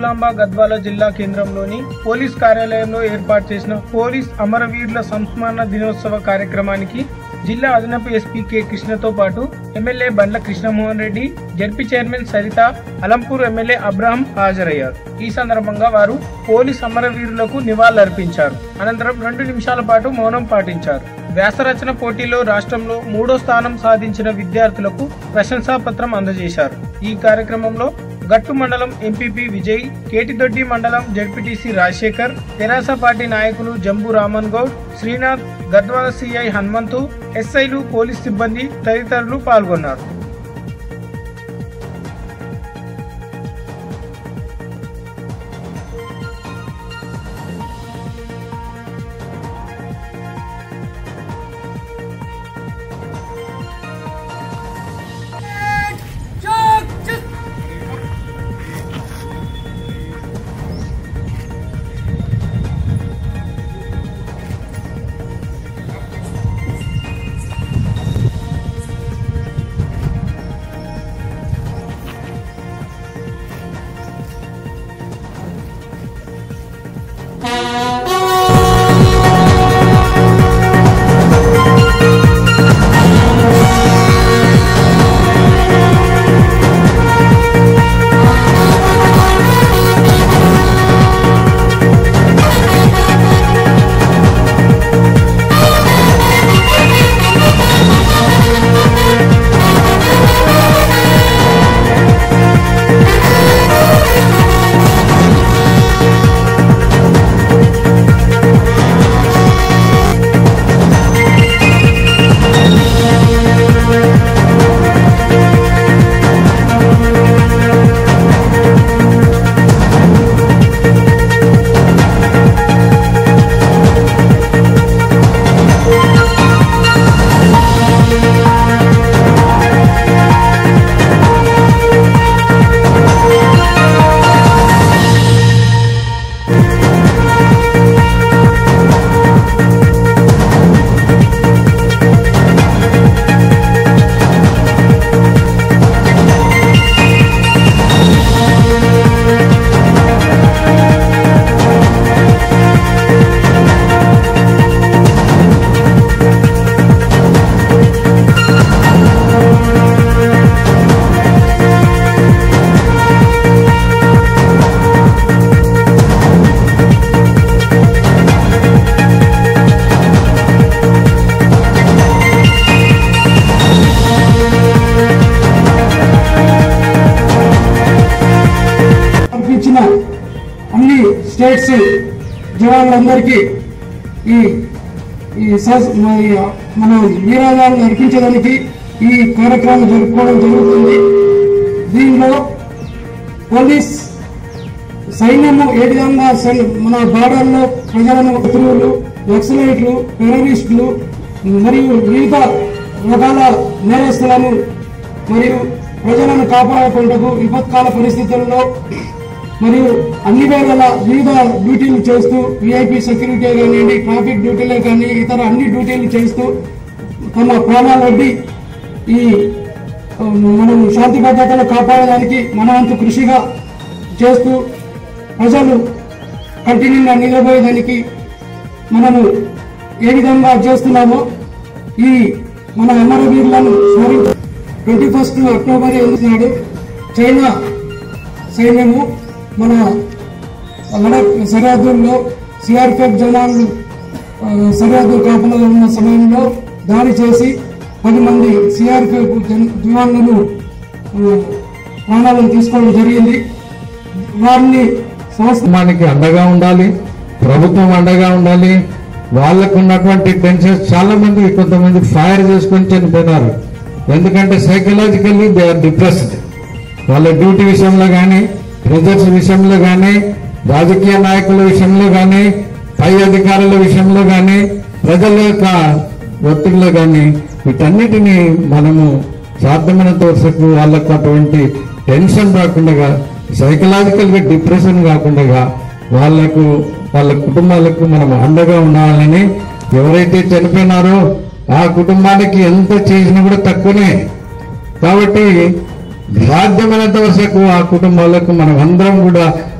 జోగులాంబ గద్వాల జిల్లా కేంద్రంలోని పోలీస్ కార్యాలయంలో ఏర్పాటు చేసిన పోలీస్ అమరవీరుల సంస్మరణ దినోత్సవ కార్యక్రమానికి జిల్లా అదనపు ఎస్పీ కె కృష్ణతో పాటు MLA Bandla Krishnamohan Reddy ZP chairman Saritha Alampur MLA Abraham హాజరయ్యారు ఈ సందర్భంగా వారు పోలీస్ అమరవీరులకు నివాళులర్పించారు అనంతరం రెండు నిమిషాల పాటు మౌనం పాటించారు వ్యాసరచన పోటీలో రాష్ట్రంలో మూడో స్థానం సాధించిన విద్యార్థులకు ప్రశంసాపత్రం అందజేశారు ఈ కార్యక్రమంలో గట్టు మండలం ఎంపీపీ విజయ్ కేటిదొడ్డి మండలం జడ్పీటీసీ రాజశేఖర్ తెరాస పార్టీ నాయకులు జంబు రామన్ గౌడ్ శ్రీనాథ్ గద్వాల సిఐ హనుమంతు ఎస్ఐలు పోలీస్ సిబ్బంది తదితరులు పాల్గొన్నారు అర్పించిన అన్ని స్టేట్స్ జవాన్లందరికీ ఈ ఈ సస్- మరి మన వీరాలను అర్పించడానికి ఈ కార్యక్రమం జరుపుకోవడం జరుగుతుంది దీనిలో పోలీస్ సైన్యము ఏ విధంగా సై- మన బార్డర్లో ప్రజలను శత్రువులు నక్సలైట్లు టెర్రరిస్టులు మరియు వివిధ రకాల నేరస్తులను మరియు ప్రజలను కాపాడుకుంటూ విపత్కాల పరిస్థితుల్లో మరియు అన్ని వేళల వివిధ డ్యూటీలు చేస్తూ విఐపి సెక్యూరిటీ కానివ్వండి ట్రాఫిక్ డ్యూటీలే కానీ ఇతర అన్ని డ్యూటీలు చేస్తూ తమ ప్రాణాలొడ్డి ఈ ఆ, మనం శాంతి భద్రతలు కాపాడడానికి మన వంతు కృషిగా చేస్తూ ప్రజలు కంటిన్యూగా నిలబోయేదానికి మనము ఏ విధంగా చేస్తున్నామో ఈ మన అమరవీరులను స్మరి ట్వంటీ ఫస్ట్ అక్టోబర్ ఎనిమిది నాడు చైనా సైన్యము మన లడక్ సరిహద్దుల్లో సిఆర్పిఎఫ్ జవాన్లు ఆ, సరిహద్దు కాపులలో ఉన్న సమయంలో దాడి చేసి పది మంది సిఆర్పిఎఫ్ జవాన్లను ఆ, ప్రాణాలను తీసుకోవడం జరిగింది వారిని సంస్థ కుటుంబానికి అండగా ఉండాలి ప్రభుత్వం అండగా ఉండాలి వాళ్ళకు ఉన్నటువంటి టెన్షన్స్ చాలా మంది కొంతమంది ఫైర్ చేసుకొని చనిపోయినారు ఎందుకంటే సైకలాజికల్లీ దే ఆర్ డిప్రెస్డ్ వాళ్ళ డ్యూటీ విషయంలో కానీ ప్రెజర్స్ విషయంలో కానీ రాజకీయ నాయకుల విషయంలో కానీ పై అధికారుల విషయంలో కానీ ప్రజల యొక్క ఒత్తిడిలో కానీ వీటన్నిటిని మనము సాధ్యమైనంత వరకు వాళ్ళకు అటువంటి టెన్షన్ రాకుండా సైకలాజికల్ గా డిప్రెషన్ కాకుండా వాళ్లకు వాళ్ళ కుటుంబాలకు మనం అండగా ఉండాలని ఎవరైతే చనిపోయినారో ఆ కుటుంబానికి ఎంత చేసినా కూడా తక్కువనే కాబట్టి సాధ్యమైనంత వరకు ఆ కుటుంబాలకు మనం అందరం కూడా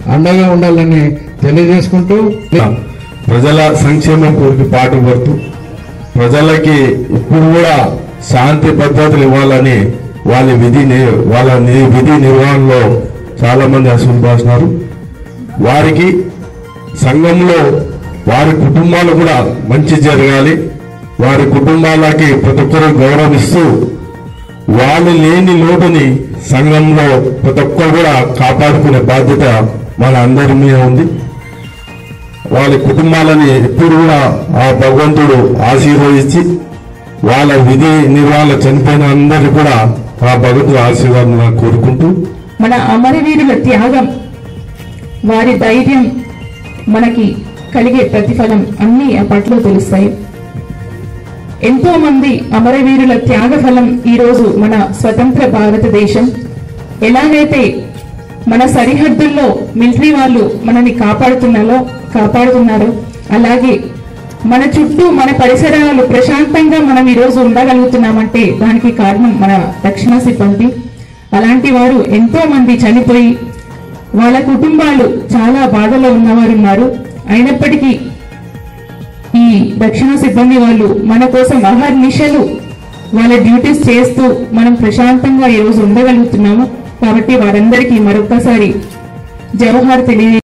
అండగా ఉండాలని తెలియజేసుకుంటూ ప్రజల సంక్షేమం కోరికి పాటుపడుతూ ప్రజలకి ఇప్పుడు కూడా శాంతి పద్ధతులు ఇవ్వాలని వాళ్ళ విధి ని- వాళ్ళ ని- విధి నిర్వహణలో చాలా మంది అసలు వారికి సంఘంలో వారి కుటుంబాలు కూడా మంచి జరగాలి వారి కుటుంబాలకి ప్రతి ఒక్కరు గౌరవిస్తూ వాళ్ళు లేని లోటుని సంఘంలో ప్రతి ఒక్కరు కూడా కాపాడుకునే బాధ్యత మన అందరి మీద ఉంది వాళ్ళ కుటుంబాలని ఎప్పుడు కూడా ఆ భగవంతుడు ఆశీర్వదించి వాళ్ళ విధి నిర్వహణ చనిపోయిన అందరికీ కూడా ఆ భగవంతుడు ఆశీర్వాదం కోరుకుంటూ మన అమరవీరుల త్యాగం వారి ధైర్యం మనకి కలిగే ప్రతిఫలం అన్ని అప్పట్లో తెలుస్తాయి ఎంతో మంది అమరవీరుల త్యాగ ఫలం ఈ రోజు మన స్వతంత్ర భారతదేశం ఎలాగైతే మన సరిహద్దుల్లో మిలిటరీ వాళ్ళు మనని కాపాడుతున్నారో కాపాడుతున్నారో అలాగే మన చుట్టూ మన పరిసరాలు ప్రశాంతంగా మనం ఈ రోజు ఉండగలుగుతున్నామంటే దానికి కారణం మన రక్షణ సిబ్బంది అలాంటి వారు ఎంతో మంది చనిపోయి వాళ్ళ కుటుంబాలు చాలా బాధలో ఉన్నవారు ఉన్నారు అయినప్పటికీ ఈ రక్షణ సిబ్బంది వాళ్ళు మన కోసం అహర్నిశలు వాళ్ళ డ్యూటీస్ చేస్తూ మనం ప్రశాంతంగా ఈ రోజు ఉండగలుగుతున్నాము కాబట్టి వారందరికీ మరొక్కసారి జవహర్ తెలియ